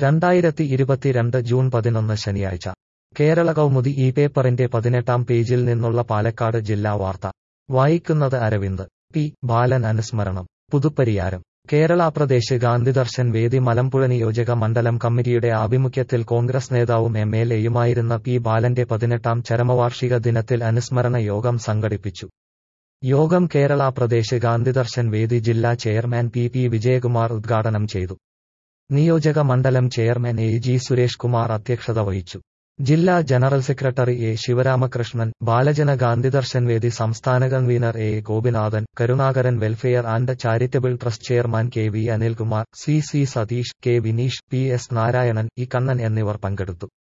രണ്ടായിരത്തി ഇരുപത്തിരണ്ട് ജൂൺ പതിനൊന്ന് ശനിയാഴ്ച കേരള കൗമുദി ഈ പേപ്പറിന്റെ പതിനെട്ടാം പേജിൽ നിന്നുള്ള പാലക്കാട് ജില്ലാ വാർത്ത വായിക്കുന്നത് അരവിന്ദ് പി ബാലൻ അനുസ്മരണം പുതുപ്പരിയാരം കേരള പ്രദേശ് ഗാന്ധിദർശൻ വേദി മലമ്പുഴ നിയോജക മണ്ഡലം കമ്മിറ്റിയുടെ ആഭിമുഖ്യത്തിൽ കോൺഗ്രസ് നേതാവും എം എൽ എയുമായിരുന്ന പി ബാലന്റെ പതിനെട്ടാം ചരമവാർഷിക ദിനത്തിൽ അനുസ്മരണ യോഗം സംഘടിപ്പിച്ചു യോഗം കേരള പ്രദേശ് ഗാന്ധിദർശൻ വേദി ജില്ലാ ചെയർമാൻ പി പി വിജയകുമാർ ഉദ്ഘാടനം ചെയ്തു നിയോജക മണ്ഡലം chairman A G Suresh Kumar അധ്യക്ഷത വഹിച്ചു ജില്ലാ general secretary A Sivaramakrishnan Balajana Gandhidarshan Vedi സംസ്ഥാന convener A Gopinathan Karunakaran welfare and charitable trust chairman K V Anilkumar C C Satheesh K Vineesh P S Narayanan E Kannan എന്നിവർ പങ്കെടുത്തു